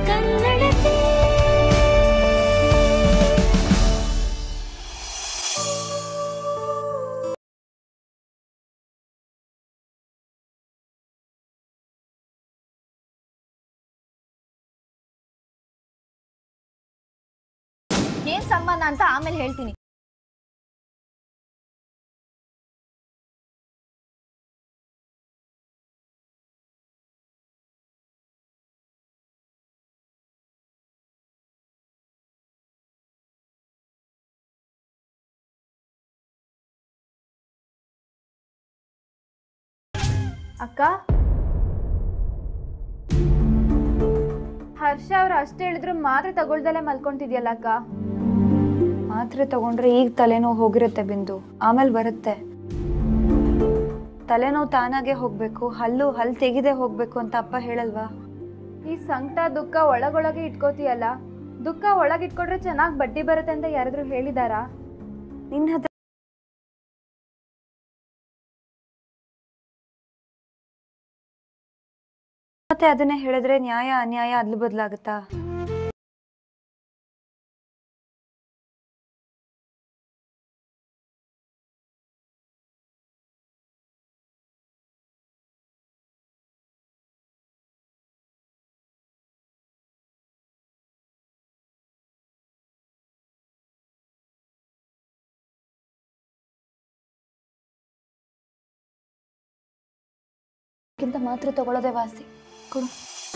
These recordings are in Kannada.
ಕನ್ನಡತಿ ಏನ್ ಸಂಬಂಧ ಅಂತ ಆಮೇಲೆ ಹೇಳ್ತೀನಿ ಅಕ್ಕ ಹರ್ಷ ಅವ್ರು ಅಷ್ಟು ಹೇಳಿದ್ರು ಮಾತ್ರೆ ತಗೊಳ್ದಲ್ಲೇ ಮಲ್ಕೊಂತಿದ್ಯಲ್ಲ ಅಕ್ಕ ಮಾತ್ರೆ ತಗೊಂಡ್ರೆ ಈಗ ತಲೆನೋವು ಹೋಗಿರುತ್ತೆ ಬಿಂದು ಆಮೇಲೆ ಬರುತ್ತೆ ತಲೆನೋವು ತಾನಾಗೆ ಹೋಗ್ಬೇಕು ಹಲ್ಲು ಹಲ್ಲು ತೆಗೆದೇ ಹೋಗ್ಬೇಕು ಅಂತ ಅಪ್ಪ ಹೇಳಲ್ವಾ ಈ ಸಂಕಟ ದುಃಖ ಒಳಗೊಳಗೆ ಇಟ್ಕೋತೀಯಲ್ಲ ದುಃಖ ಒಳಗಿಟ್ಕೊಂಡ್ರೆ ಚೆನ್ನಾಗಿ ಬಡ್ಡಿ ಬರುತ್ತೆ ಅಂತ ಯಾರಾದ್ರೂ ಹೇಳಿದಾರಾ ನಿನ್ನ ಹತ್ರ ಮತ್ತೆ ಅದನ್ನೇ ಹೇಳಿದ್ರೆ ನ್ಯಾಯ ಅನ್ಯಾಯ ಅದ್ಲು ಬದಲಾಗುತ್ತಾ ಗಿಂತ ಮಾತ್ರೆ ತಗೊಳ್ಳೋದೇ ವಾಸಿ ಕೊಡು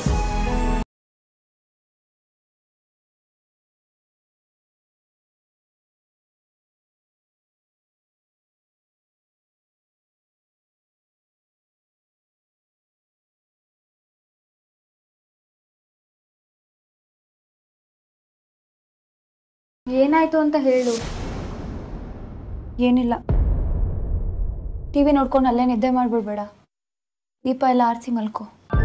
ಏನಾಯ್ತು ಅಂತ ಹೇಳು ಏನಿಲ್ಲ ಟಿವಿ ನೋಡ್ಕೊಂಡು ಅಲ್ಲೇ ನಿದ್ದೆ ಮಾಡ್ಬಿಡ್ಬೇಡ ದೀಪ ಎಲ್ಲ ಆರಿಸಿ ಮಲ್ಕೋ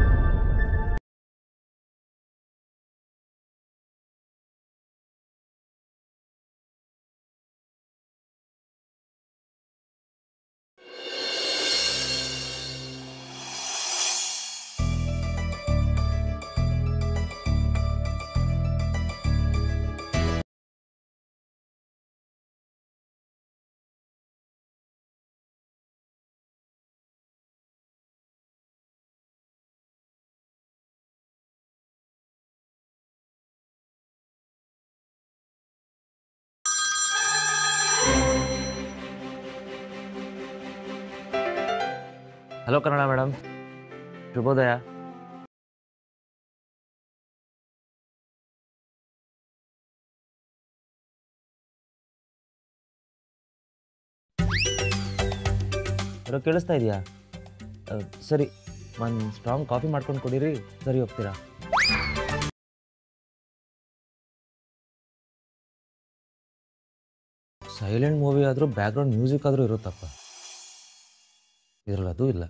ಹಲೋ ಕನ್ನಡ ಮೇಡಮ್ ಶುಭೋದಯ ಹಲೋ ಕೇಳಿಸ್ತಾ ಇದೆಯಾ ಸರಿ ಒಂದು ಸ್ಟ್ರಾಂಗ್ ಕಾಫಿ ಮಾಡ್ಕೊಂಡು ಕೊಡಿರಿ ಸರಿ ಹೋಗ್ತೀರಾ ಸೈಲೆಂಟ್ ಮೂವಿ ಆದರೂ ಬ್ಯಾಕ್ಗ್ರೌಂಡ್ ಮ್ಯೂಸಿಕ್ ಆದರೂ ಇರುತ್ತಪ್ಪ ಇದರಲ್ಲಿ ಅದು ಇಲ್ಲ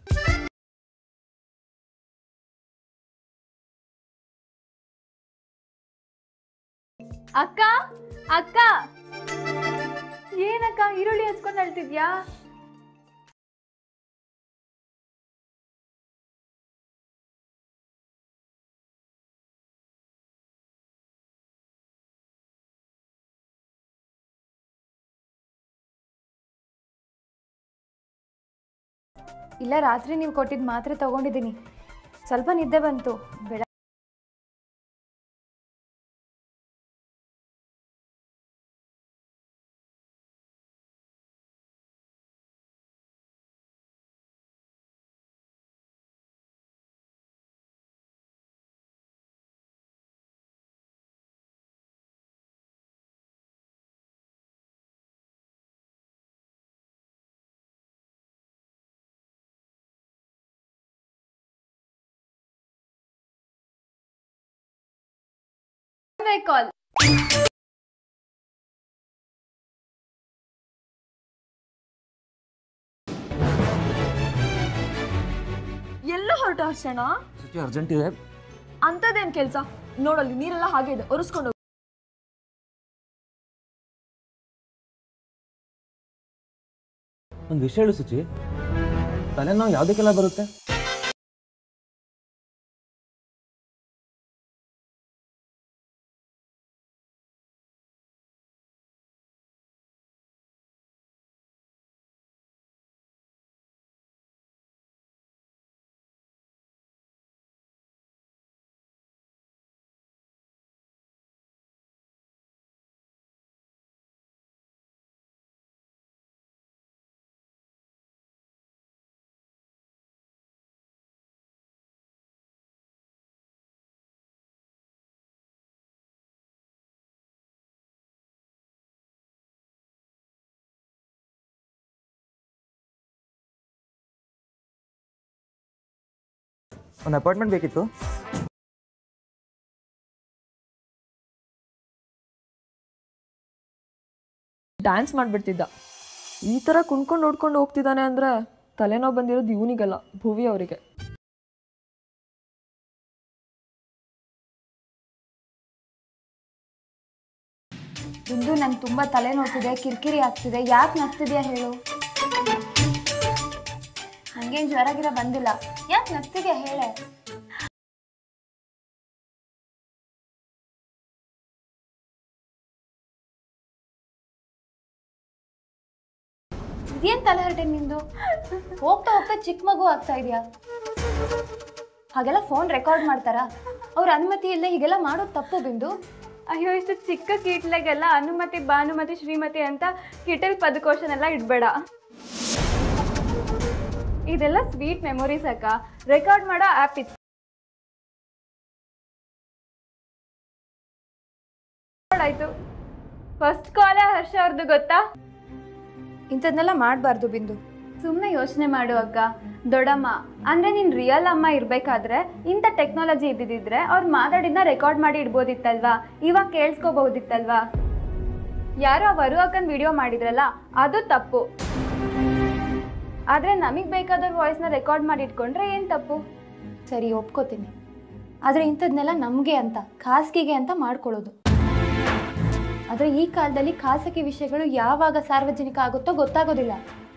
ಅಕ್ಕ ಅಕ್ಕ ಏನಕ್ಕ ಈರುಳ್ಳಿ ಹಚ್ಕೊಂಡು ಅಳ್ತಿದ್ಯಾ ಇಲ್ಲ ರಾತ್ರಿ ನೀವು ಕೊಟ್ಟಿದ್ದ ಮಾತ್ರೆ ತಗೊಂಡಿದ್ದೀನಿ ಸ್ವಲ್ಪ ನಿದ್ದೆ ಬಂತು ಬೆಳ ಕಾಲ್ ಎಲ್ಲೋ ಹೊರಟ ಹರ್ಷಣ ಸುಚಿ ಅರ್ಜೆಂಟ್ ಇದೆ ಅಂತದೇನ್ ಕೆಲ್ಸ ನೋಡಲ್ಲಿ ನೀರೆಲ್ಲ ಹಾಗೆ ಇದೆ ಒರೆಸ್ಕೊಂಡು ಹೋಗು. ಒಂದು ವಿಷಯ ಹೇಳು ಸುಚಿ ತಲೆನೋವು ಯಾವುದಕ್ಕೆಲ್ಲ ಬರುತ್ತೆ ಒಂದು ಅಪಾರ್ಟ್ಮೆಂಟ್ ಬೇಕಿತ್ತು ಡ್ಯಾನ್ಸ್ ಮಾಡ್ಬಿಡ್ತಿದ್ದ ಈ ಥರ ಕುಣ್ಕೊಂಡು ನೋಡ್ಕೊಂಡು ಹೋಗ್ತಿದ್ದಾನೆ ಅಂದರೆ ತಲೆನೋವು ಬಂದಿರೋದು ಇವನಿಗಲ್ಲ ಭುವಿ ಅವರಿಗೆ ಬಿಂದು ನಂಗೆ ತುಂಬ ತಲೆ ನೋಡ್ತಿದೆ ಕಿರಿಕಿರಿ ಆಗ್ತಿದೆ ಯಾಕೆ ನಗ್ತಿದ್ಯಾ ಹೇಳು ನನಗೇನು ಜ್ವರ ಗಿರ ಬಂದಿಲ್ಲ ಯಾಕೆ ನಗ್ತಿದ್ಯಾ ಹೇಳೆ ಇದೇನ್ ತಲೆ ಹರಟೆ ನಿಂದು ಹೋಗ್ತಾ ಹೋಗ್ತಾ ಚಿಕ್ಕ ಮಗು ಆಗ್ತಾ ಇದೆಯಾ ಹಾಗೆಲ್ಲ ಫೋನ್ ರೆಕಾರ್ಡ್ ಮಾಡ್ತಾರಾ ಅವ್ರ ಅನುಮತಿ ಇಲ್ಲದೆ ಹೀಗೆಲ್ಲ ಮಾಡೋದು ತಪ್ಪು ಬಿಂದು ಅಯ್ಯೋ ಇಷ್ಟು ಚಿಕ್ಕ ಕೀಟ್ಲೆಗೆಲ್ಲ ಅನುಮತಿ ಭಾನುಮತಿ ಶ್ರೀಮತಿ ಅಂತ ಕಿಟಲ್ ಪದಕೋಶನ್ ಎಲ್ಲ ಇಡ್ಬೇಡ ಇದೆಲ್ಲ ಸ್ವೀಟ್ ಮೆಮೊರೀಸ್ ಅಕ್ಕ ರೆಕಾರ್ಡ್ ಮಾಡೋ ಆ್ಯಪ್ ಇತ್ತು ಆಯ್ತು ಫಸ್ಟ್ ಕಾಲೇ ಹರ್ಷ ಅವ್ರದ್ದು ಗೊತ್ತಾ ಇಂಥದ್ನೆಲ್ಲ ಮಾಡಬಾರ್ದು ಬಿಂದು ಸುಮ್ಮನೆ ಯೋಚನೆ ಮಾಡು ಅಕ್ಕ ದೊಡ್ಡಮ್ಮ ಅಂದ್ರೆ ನೀನ್ ರಿಯಲ್ ಅಮ್ಮ ಇರ್ಬೇಕಾದ್ರೆ ಇಂಥ ಟೆಕ್ನಾಲಜಿ ಇದ್ದಿದ್ರೆ ಅವ್ರು ಮಾತಾಡಿದ್ನ ರೆಕಾರ್ಡ್ ಮಾಡಿ ಇಡ್ಬೋದಿತ್ತಲ್ವಾ ಇವಾಗ ಕೇಳಿಸ್ಕೋಬಹುದಿತ್ತಲ್ವಾ ಯಾರೋ ವರು ಅಕ್ಕನ್ ವಿಡಿಯೋ ಮಾಡಿದ್ರಲ್ಲ ಅದು ತಪ್ಪು ಆದ್ರೆ ನಮಗ್ ಬೇಕಾದವ್ರ ವಾಯ್ಸ್ನ ರೆಕಾರ್ಡ್ ಮಾಡಿ ಇಟ್ಕೊಂಡ್ರೆ ಏನ್ ತಪ್ಪು ಸರಿ ಒಪ್ಕೋತೀನಿ ಆದರೆ ಇಂಥದ್ನೆಲ್ಲ ನಮಗೆ ಅಂತ ಖಾಸಗಿಗೆ ಅಂತ ಮಾಡ್ಕೊಳ್ಳೋದು ಆದರೆ ಈ ಕಾಲದಲ್ಲಿ ಖಾಸಗಿ ವಿಷಯಗಳು ಯಾವಾಗ ಸಾರ್ವಜನಿಕ ಆಗುತ್ತೋ ಗೊತ್ತಾಗೋದಿಲ್ಲ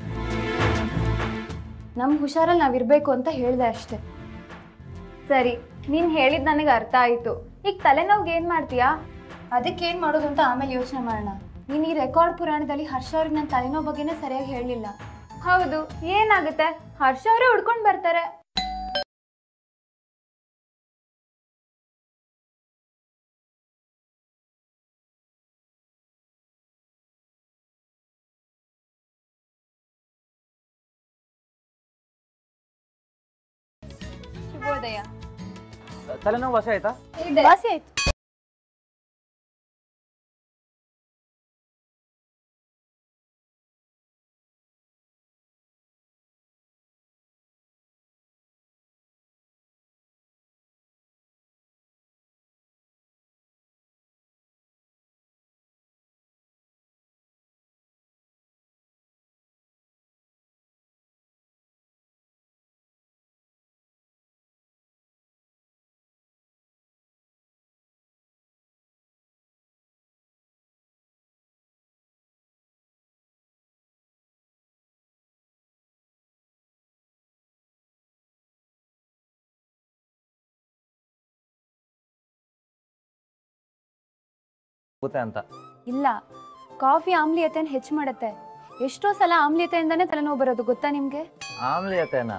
ನಮ್ಮ ಹುಷಾರಲ್ಲಿ ನಾವಿರಬೇಕು ಅಂತ ಹೇಳಿದೆ ಅಷ್ಟೇ ಸರಿ ನೀನ್ ಹೇಳಿದ್ ನನಗೆ ಅರ್ಥ ಆಯ್ತು ಈಗ ತಲೆನೋವ್ಗೆ ಏನ್ ಮಾಡ್ತೀಯಾ ಅದಕ್ಕೇನು ಮಾಡೋದು ಅಂತ ಆಮೇಲೆ ಯೋಚನೆ ಮಾಡೋಣ ನೀನು ಈ ರೆಕಾರ್ಡ್ ಪುರಾಣದಲ್ಲಿ ಹರ್ಷ ಅವ್ರಿಗೆ ನನ್ನ ತಲೆನೋವು ಬಗ್ಗೆನೇ ಸರಿಯಾಗಿ ಹೇಳಲಿಲ್ಲ ಹೌದು ಏನಾಗುತ್ತೆ ಹರ್ಷ ಅವರೇ ಹುಡ್ಕೊಂಡ್ ಬರ್ತಾರೆ ಶುಭೋದಯ ತಲೆನೋವು ವಾಸಿ ಆಯ್ತಾ ವಾಸಿ ಆಯ್ತು ಗೊತ್ತೆ ಅಂತ ಇಲ್ಲ ಕಾಫಿ ಆಮ್ಲೀಯತೆಯನ್ನು ಹೆಚ್ಚು ಮಾಡುತ್ತೆ ಎಷ್ಟೋ ಸಲ ಆಮ್ಲೀಯತೆಯಿಂದನೇ ತಲೆನೋವು ಬರೋದು ಗೊತ್ತಾ ನಿಮಗೆ ಆಮ್ಲೀಯತೆನಾ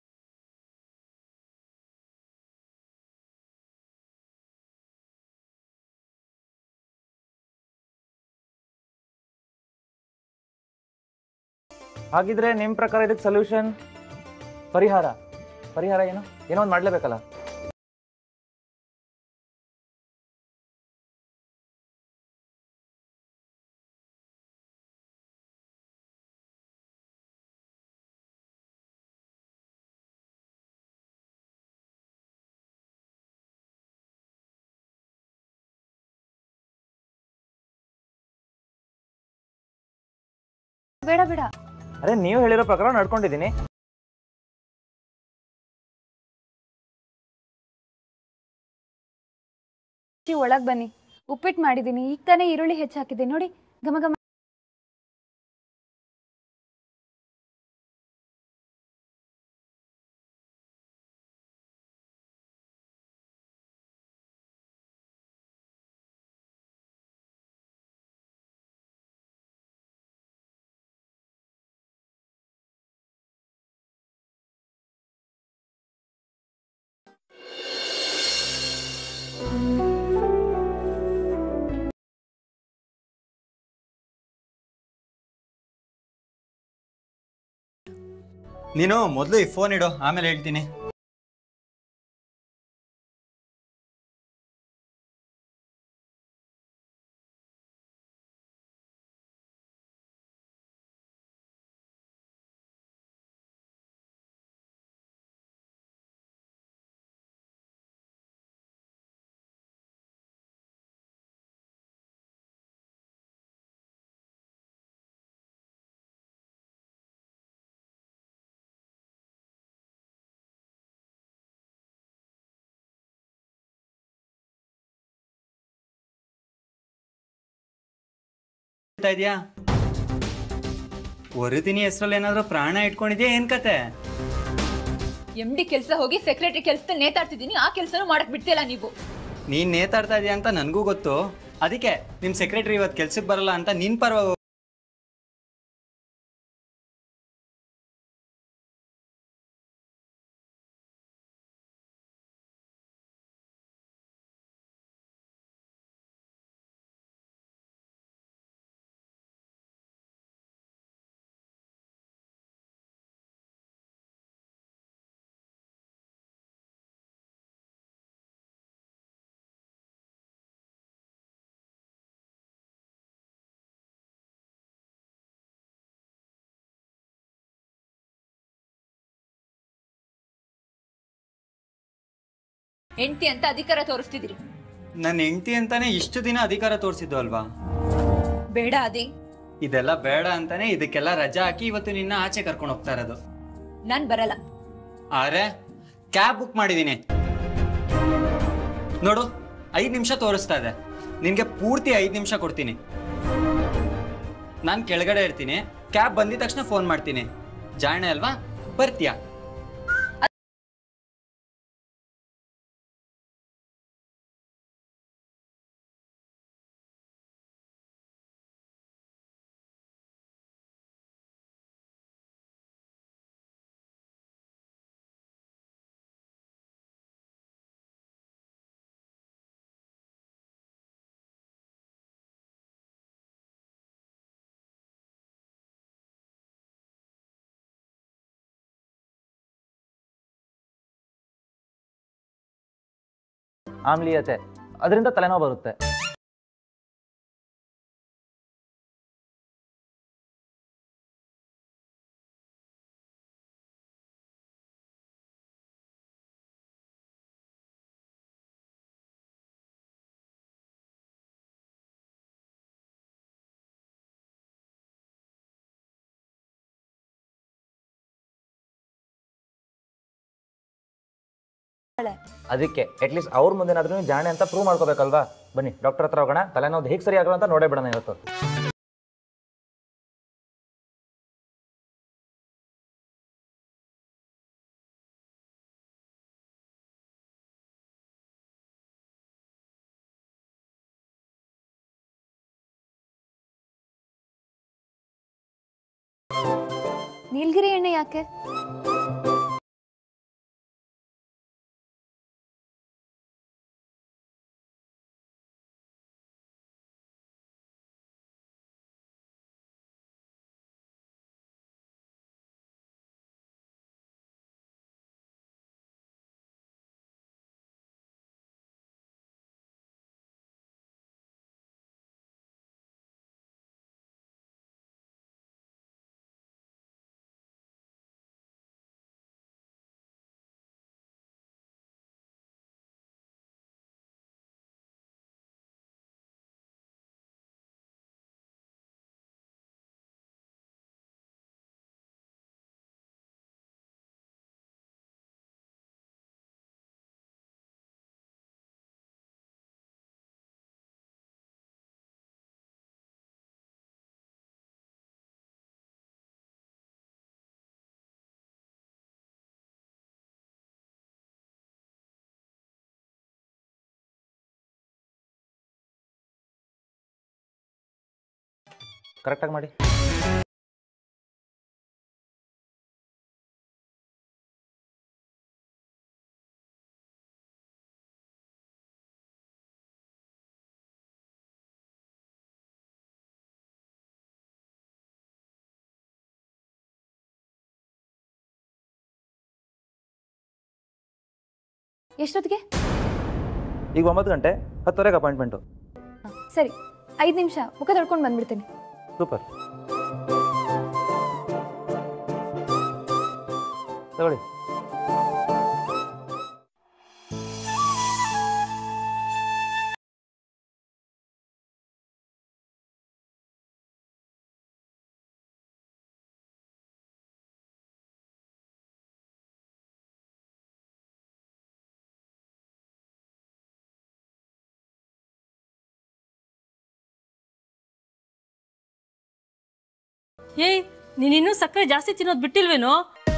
ಹಾಗಿದ್ರೆ ನಿಮ್ಮ ಪ್ರಕಾರ ಇದಕ್ಕೆ ಸೊಲ್ಯೂಷನ್ ಪರಿಹಾರ ಪರಿಹಾರ ಏನು ಏನೋ ಒಂದು ಮಾಡಲೇಬೇಕಲ್ಲ ಬೇಡ ಬೇಡ ಅದೇ ನೀವು ಹೇಳಿರೋ ಪ್ರಕಾರ ನಡ್ಕೊಂಡಿದ್ದೀನಿ ಒಳಗೆ ಬನ್ನಿ ಉಪ್ಪಿಟ್ಟು ಮಾಡಿದ್ದೀನಿ ಈಗ ತಾನೇ ಈರುಳ್ಳಿ ಹೆಚ್ಚು ಹಾಕಿದ್ದೀನಿ ನೋಡಿ ಘಮ ಘಮ ನೀನು ಮೊದಲು ಈ ಫೋನ್ ಇಡು ಆಮೇಲೆ ಹೇಳ್ತೀನಿ ಹೇಳ್ತಾ ಇದೀಯಾ ವರದಿನಿ ಹೆಸರಲ್ಲಿ ಏನಾದರೂ ಪ್ರಾಣ ಇಟ್ಕೊಂಡಿದ್ಯಾ ಏನ್ ಕತೆ ಎಮ್ ಡಿ ಕೆಲಸ ಹೋಗಿ ಸೆಕ್ರೆಟರಿ ಕೆಲಸದಲ್ಲಿ ನೇತಾಡ್ತಿದ್ದೀನಿ ಆ ಕೆಲಸನೂ ಮಾಡಕ್ ಬಿಡ್ತಿಲ್ಲ ನೀವು ನೀನ್ ನೇತಾಡ್ತಾ ಇದೀಯ ಅಂತ ನನಗೂ ಗೊತ್ತು ಅದಕ್ಕೆ ನಿಮ್ ಸೆಕ್ರೆಟರಿ ಇವತ್ತು ಕೆಲ್ಸಕ್ಕೆ ಬರಲ್ಲ ಅಂತ ನಿನ್ ಪರವಾಗಿ ಹೆಂಡತಿ ಅಂತ ಅಧಿಕಾರ ತೋರಿಸ್ತಿದ್ದೀರಿ ನನ್ನ ಹೆಂಡತಿ ಅಂತಾನೆ ಇಷ್ಟು ದಿನ ಅಧಿಕಾರ ತೋರಿಸಿದ್ದು ಅಲ್ವಾ ಬೇಡ ಅದೇ ಇದೆಲ್ಲ ಬೇಡ ಅಂತಾನೆ ಇದಕ್ಕೆಲ್ಲ ರಜಾ ಹಾಕಿ ಇವತ್ತು ನಿನ್ನ ಆಚೆ ಕರ್ಕೊಂಡು ಹೋಗ್ತಾ ಇರೋದು ನಾನ್ ಬರಲ್ಲ ಆದ್ರೆ ಕ್ಯಾಬ್ ಬುಕ್ ಮಾಡಿದ್ದೀನಿ ನೋಡು ಐದು ನಿಮಿಷ ತೋರಿಸ್ತಾ ಇದೆ ನಿನಗೆ ಪೂರ್ತಿ ಐದು ನಿಮಿಷ ಕೊಡ್ತೀನಿ ನಾನು ಕೆಳಗಡೆ ಇರ್ತೀನಿ ಕ್ಯಾಬ್ ಬಂದಿದ ತಕ್ಷಣ ಫೋನ್ ಮಾಡ್ತೀನಿ ಜಾಣೆ ಅಲ್ವಾ ಬರ್ತೀಯಾ ಆಮ್ಲೀಯತೆ ಅದರಿಂದ ತಲೆನೋವು ಬರುತ್ತೆ ಅದಕ್ಕೆ ಅಟ್ಲೀಸ್ಟ್ ಅವ್ರ ಮುಂದೆನಾದ್ರೂ ಜಾಣೆ ಅಂತ ಪ್ರೂವ್ ಮಾಡ್ಕೋಬೇಕಲ್ವಾ ಬನ್ನಿ ಡಾಕ್ಟರ್ ಹತ್ರ ಹೋಗೋಣ ತಲೆನೋವು ಹೇಗೆ ಸರಿ ಆಗಲ್ಲ ಅಂತ ನೋಡೇ ಬಿಡೋಣ ಇವತ್ತು ನೀಲಗಿರಿ ಎಣ್ಣೆ ಯಾಕೆ ಕರೆಕ್ಟಾಗಿ ಮಾಡಿ ಎಷ್ಟೊತ್ತಿಗೆ ಈಗ ಒಂಬತ್ತು ಗಂಟೆ ಹತ್ತುವರೆಗೆ ಅಪಾಯಿಂಟ್ಮೆಂಟು ಸರಿ ಐದು ನಿಮಿಷ ಮುಖ ತೊಳ್ಕೊಂಡು ಬಂದ್ಬಿಡ್ತೀನಿ ಸೂಪರ್ ತಗೊಳ್ಳಿ ಏಯ್ ನೀನಿನ್ನೂ ಸಕ್ಕರೆ ಜಾಸ್ತಿ ತಿನ್ನೋದು ಬಿಟ್ಟಿಲ್ವೇನೋ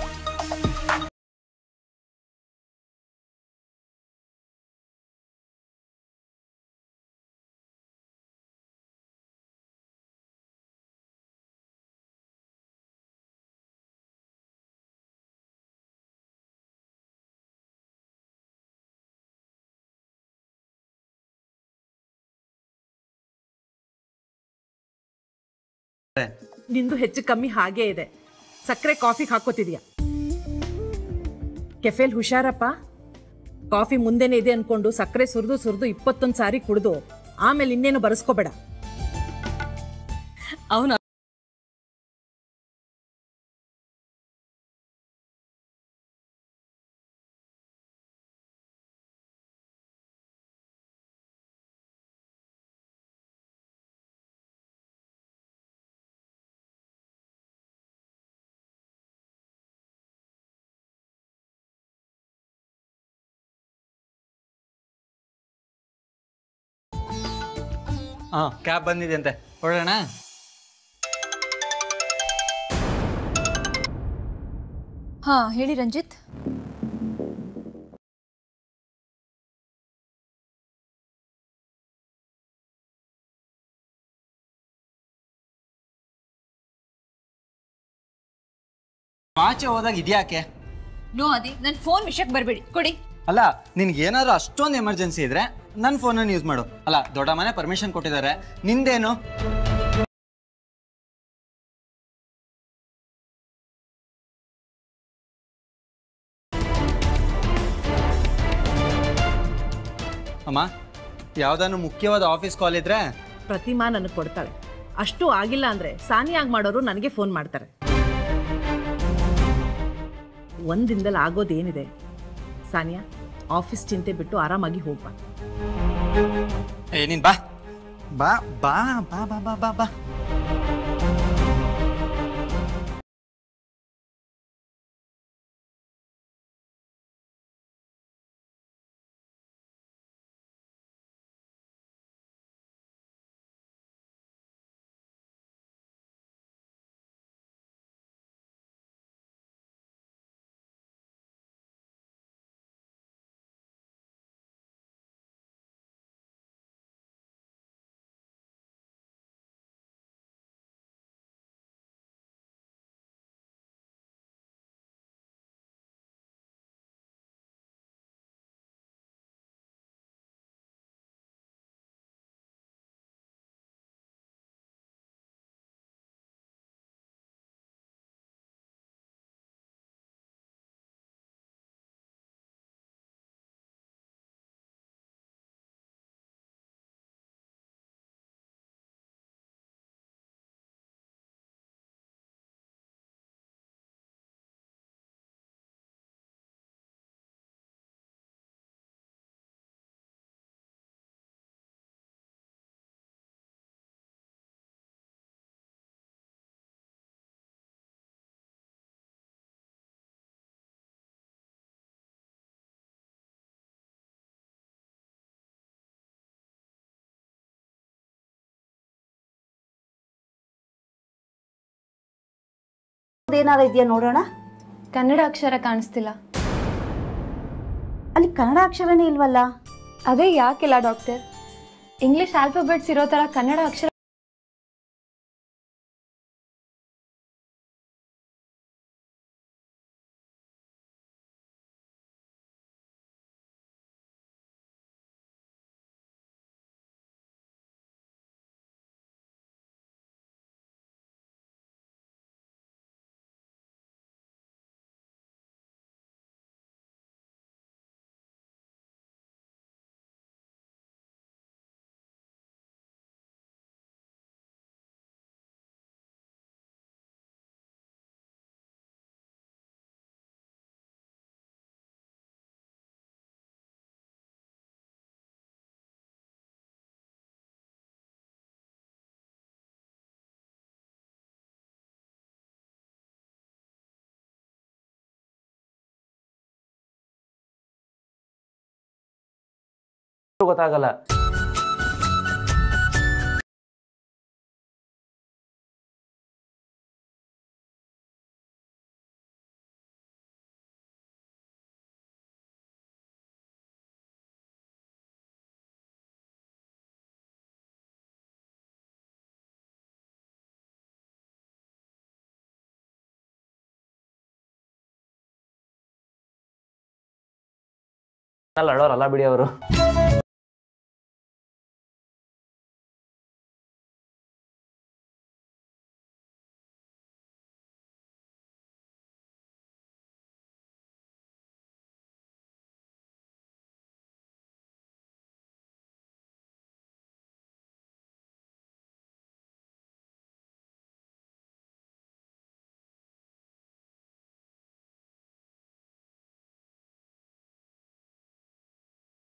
ನಿಂದು ಹೆಚ್ಚು ಕಮ್ಮಿ ಹಾಗೇ ಇದೆ ಸಕ್ಕರೆ ಕಾಫಿಗೆ ಹಾಕೋತಿದ್ಯಾ ಕೆಫೆಲ್ ಹುಷಾರಪ್ಪ ಕಾಫಿ ಮುಂದೆನೇ ಇದೆ ಅನ್ಕೊಂಡು ಸಕ್ಕರೆ ಸುರಿದು ಸುರಿದು ಇಪ್ಪತ್ತೊಂದು ಸಾರಿ ಕುಡಿದು ಆಮೇಲೆ ಇನ್ನೇನು ಬರೆಸ್ಕೋಬೇಡ ಅವನು ಹಾಂ ಕ್ಯಾಬ್ ಬಂದಿದೆ ಅಂತೆ ಹೊರಡೋಣ ಹಾ ಹೇಳಿ ರಂಜಿತ್ ಆಚೆ ಹೋದಾಗ ಇದ್ಯಾಕೆ ನೋ ಅದಿ ನನ್ನ ಫೋನ್ ವಿಷಯಕ್ಕೆ ಬರಬೇಡಿ ಕೊಡಿ ಅಲ್ಲ ನಿನ್ಗೆ ಏನಾದ್ರು ಅಷ್ಟೊಂದು ಎಮರ್ಜೆನ್ಸಿ ಇದ್ರೆ ನನ್ನ ಫೋನನ್ನು ಯೂಸ್ ಮಾಡು ಅಲ್ಲ ದೊಡ್ಡ ಮನೆ ಪರ್ಮಿಷನ್ ಕೊಟ್ಟಿದ್ದಾರೆ ನಿಂದೇನು ಅಮ್ಮ ಯಾವ್ದಾನು ಮುಖ್ಯವಾದ ಆಫೀಸ್ ಕಾಲ್ ಇದ್ರೆ ಪ್ರತಿಮಾ ನನಗೆ ಕೊಡ್ತಾಳೆ ಅಷ್ಟು ಆಗಿಲ್ಲ ಅಂದ್ರೆ ಸಾನಿಯಾಗಿ ಮಾಡೋರು ನನಗೆ ಫೋನ್ ಮಾಡ್ತಾರೆ ಒಂದಿಂದಲೇ ಆಗೋದೇನಿದೆ ಸಾನಿಯಾ ಆಫೀಸ್ ಚಿಂತೆ ಬಿಟ್ಟು ಆರಾಮಾಗಿ ಹೋಗ್ಬಾ ಏ ನೀನ್ ಬಾ ಬಾ ಬಾ ಬಾ ಬಾ ಬಾ ಬಾ ಬಾ ಏನಾರ ಇದೆಯಾ ನೋಡೋಣ ಕನ್ನಡ ಅಕ್ಷರ ಕಾಣಿಸ್ತಿಲ್ಲ ಅಲ್ಲಿ ಕನ್ನಡ ಅಕ್ಷರನೇ ಇಲ್ವಲ್ಲ ಅದೇ ಯಾಕಿಲ್ಲ ಡಾಕ್ಟರ್ ಇಂಗ್ಲಿಷ್ ಆಲ್ಫಾಬೆಟ್ಸ್ ಇರೋ ಥರ ಕನ್ನಡ ಅಕ್ಷರ ಗೊತ್ತಾಗಲ್ಲ ಅಲ್ಲ ಅಳೋರಲ್ಲ ಬಿಡಿ ಅವರು